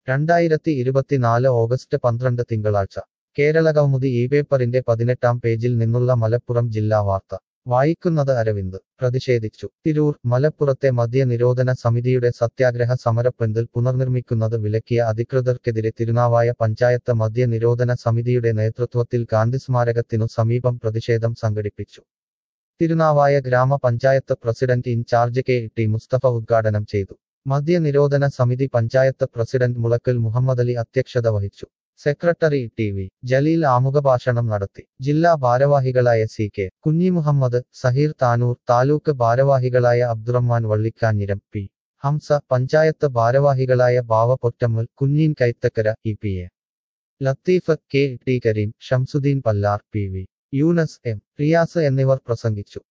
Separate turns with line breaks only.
രണ്ടായിരത്തി ഇരുപത്തിനാല് ഓഗസ്റ്റ് പന്ത്രണ്ട് തിങ്കളാഴ്ച കേരളകൗമുദി ഈ പേപ്പറിന്റെ പതിനെട്ടാം പേജിൽ നിന്നുള്ള മലപ്പുറം ജില്ലാ വാർത്ത വായിക്കുന്നത് അരവിന്ദ് പ്രതിഷേധിച്ചു തിരൂർ മലപ്പുറത്തെ മദ്യ നിരോധന സമിതിയുടെ സത്യാഗ്രഹ സമരപ്പന്തൽ പുനർനിർമ്മിക്കുന്നത് വിലക്കിയ അധികൃതർക്കെതിരെ തിരുനാവായ പഞ്ചായത്ത് മദ്യ നിരോധന സമിതിയുടെ നേതൃത്വത്തിൽ ഗാന്ധി സ്മാരകത്തിനു സമീപം പ്രതിഷേധം സംഘടിപ്പിച്ചു തിരുനാവായ ഗ്രാമപഞ്ചായത്ത് president incharge K T Musthafa ഉദ്ഘാടനം ചെയ്തു മദ്യ നിരോധന സമിതി പഞ്ചായത്ത് പ്രസിഡന്റ് മുളക്കൽ മുഹമ്മദ് അലി അധ്യക്ഷത വഹിച്ചു സെക്രട്ടറി ടി വി ജലീൽ ആമുഖഭാഷണം നടത്തി ജില്ലാ ഭാരവാഹികളായ സി കെ കുഞ്ഞിമുഹമ്മദ് സഹീർ താനൂർ താലൂക്ക് ഭാരവാഹികളായ അബ്ദുറഹ്മാൻ വള്ളിക്കാഞ്ഞിരം പി ഹംസ പഞ്ചായത്ത് ഭാരവാഹികളായ Bava Pottammal Kunjeen Kaithakkara E P A Latheef K T Kareem Shamsudheen Pallar P V Yunus M Riyas എന്നിവർ പ്രസംഗിച്ചു